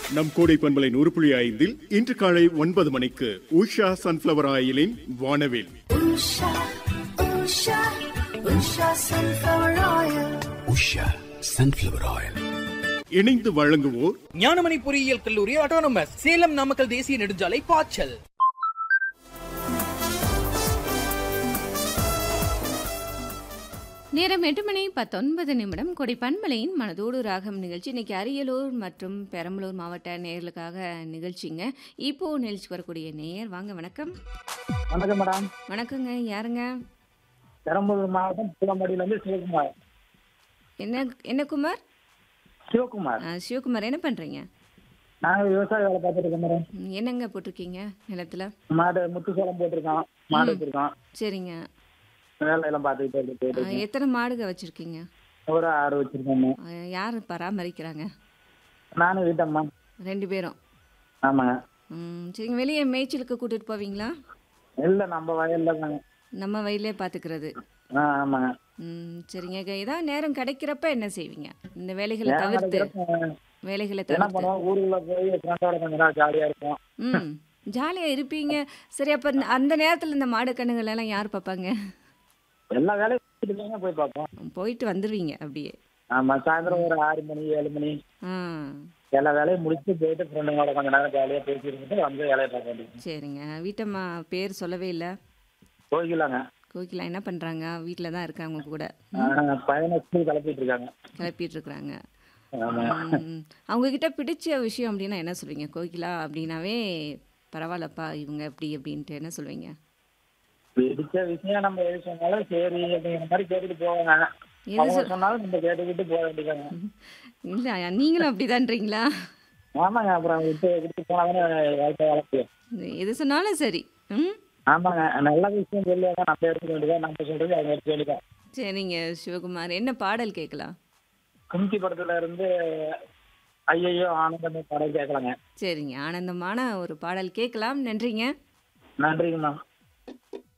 நம் கோடை பண்பலை நூறு புள்ளி ஐந்தில் இன்று காலை ஒன்பது மணிக்கு உஷா சன்ஃபிளவர் ஆயிலின் வானவில் Usha, Usha, Usha sunflower oil. Usha sunflower oil இணைந்து வழங்குவோர் ஞானமணி பொறியியல் கல்லூரி ஆட்டோனமஸ் சேலம் நாமக்கல் தேசிய நெடுஞ்சாலை பாய்ச்சல் நேரம் எட்டு மணி பத்தொன்பது நிமிடம் கொடை பண்பலையின் மனதோடு ராகம் நிகழ்ச்சி இன்னைக்கு அரியலூர் மற்றும் பெரம்பலூர் மாவட்ட நேயர்களுக்காக நிகழ்ச்சிங்க இப்போ நிகழ்ச்சிக்கு வரக்கூடிய நேயர் வாங்க வணக்கம் வணக்கம் மேடம் வணக்கங்க யாருங்க பெரம்பலூர் மாவட்டம் புலம்படியிலேருந்து சிவகுமார் என்ன என்ன குமார் சிவகுமார் ஆ, சிவகுமார் என்ன பண்றீங்க நாங்கள் விவசாய வேலை பார்த்துட்டு இருக்கோம் மேடம் ம், என்னங்க போட்டிருக்கீங்க நிலத்துல மாடு முத்து சோளம் போட்டிருக்கோம் மாடு வச்சிருக்கோம் சரிங்க வேலையெல்லாம் பார்த்துக்கிட்டு இருக்கு, போயிட்டு ஆ, இருக்கோம். எத்தனை மாடுக வச்சிருக்கீங்க ஒரு ஆடு வச்சிருக்கோம் ஆ, யார் பராமரிக்கிறாங்க நானும் வீட்டம்மா ரெண்டு பேரும் ஆமாங்க ம், சரிங்க வெளியே மேய்ச்சலுக்கு கூட்டிட்டு போவீங்களா இல்லை நம்ம வயல்ல தாங்க நம்ம வயலே பார்த்துக்கிறது ஆ ஆமாங்க ம் சரிங்க க- ஏதாவது நேரம் கிடைக்கிறப்ப என்ன செய்வீங்க இந்த வேலைகளை நேரம் தவிர்த்து கிடைக்கிறப்ப வேலைகளை என்ன தவிர்த்து பண்ணுவோம் ஊருக்குள்ள போய் ஃப்ரெண்டோட கொஞ்ச நேரம் ஜாலியாக இருக்கும் ம் ஜாலியாக இருப்பீங்க சரி அப்போ அந்த நேரத்தில் இந்த மாடு கண்ணுங்கள் எல்லாம் யார் பார்ப்பாங்க எல்லா வேலையும் பார்த்துட்டு தாங்க போய் பார்ப்போம் போயிட்டு வந்துடுவீங்க அப்படியே ஆமாம் சாயந்தரம் ஒரு ஆறு மணி ஏழு மணி ஆ எல்லா வேலையும் முடிச்சுட்டு போயிட்டு ஃப்ரெண்டுங்களோட கொஞ்ச நேரம் ஜாலியாக பேசி இருந்துட்டு வந்து வேலையை பார்க்க வேண்டியது சரிங்க வீட்டம்மா பேர் சொல்லவே இல்லை போய்க்கலாங்க கோகிலா என்ன பண்ணுறாங்க வீட்டில் தான் இருக்காங்க உங்க கூட ஆ, பையனை ஸ்கூல் கிளப்பிட்டு இருக்காங்க கிளப்பிட்டு இருக்கிறாங்க ஆமாம் அவங்க கிட்ட பிடிச்ச விஷயம் அப்படின்னா என்ன சொல்வீங்க கோகிலா அப்படின்னாவே பரவாயில்லப்பா இவங்க எப்படி அப்படின்ட்டு என்ன சொல்வீங்க பிடிச்ச விஷயம் நம்ம எது சொன்னாலும் சரி அப்படிங்கிற மாதிரி கேட்டுட்டு போவாங்க எது அவங்க சொல் சொன்னாலும் நம்ம கேட்டுக்கிட்டு போக வேண்டியதாங்க இல்லை நீங்களும் அப்படிதான்றீங்களா ஆமாங்க அப்புறம் விட்டு விட்டு போனாதானே வாழ்க்கை வளர்ப்பு எது சொன்னாலும் சரி ம் ஆமாங்க நல்ல விஷயம் சொல்லுவாங்க நம்ம எடுத்துக்க வேண்டியதா நம்ம சொல்றது அவங்க எடுத்துக்க வேண்டியதா சரிங்க சிவகுமார் என்ன பாடல் கேட்கலாம் கும்கி படத்துல இருந்து ஐயையோ ஆனந்தமே படம் கேட்கலாங்க சரிங்க ஆனந்தமான ஒரு பாடல் கேட்கலாம் நன்றிங்க நன்றிங்கம்மா